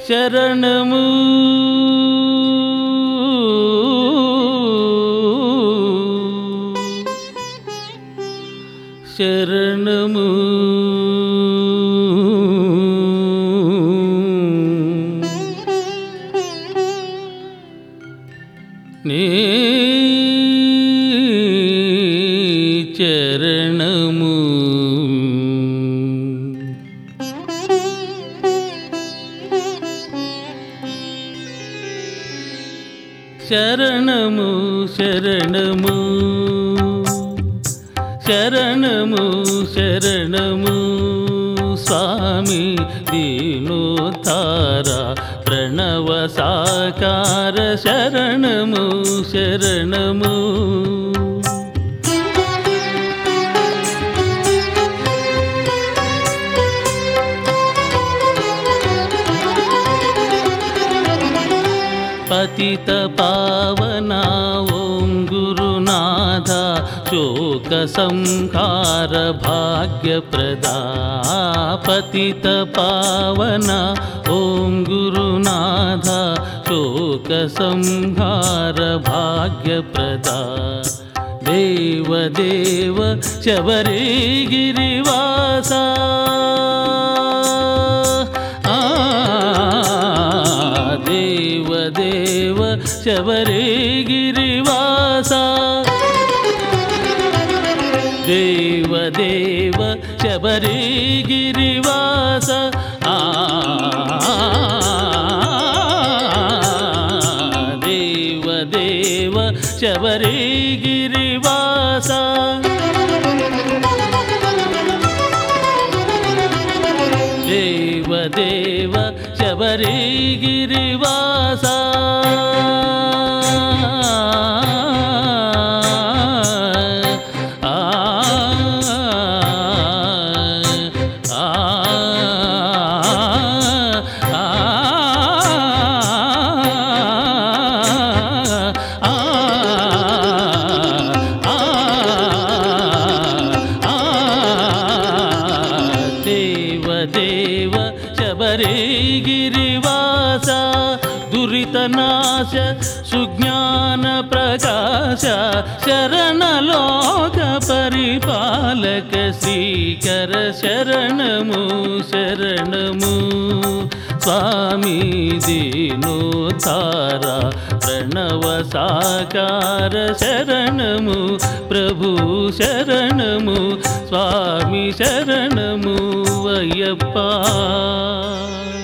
శరణము శరణము నీ చరణము శరణము శరణము శరణము శరణము స్వామి దీనోద్ధార ప్రణవ సాకార శరణము శరణము పతిత పావనా ఓం గురునాథ శోక సంహార భాగ్యప్రదా పతిత పావనా ఓం గురునాథ శోక సంహార భాగ్యప్రదా దేవదేవ శబరిగిరివాసా ఆ దేవ దేవ శబరిగిరివాస దేవ దేవ శబరిగిరివాస ఆ దేవ దేవ శబరిగిరివాస దేవ దేవ శబరిగిరివాస ఆ, ఆ, ఆ, ఆ, దేవ దేవ శబరిగిరివాస దురితనాశ సుజ్ఞాన ప్రకాశ శరణలోక పరిపాలక శ్రీకర శరణము శరణము స్వామి దీనోతార ప్రణవ సాకార శరణము ప్రభు శరణము స్వామి శరణము అయ్యప్ప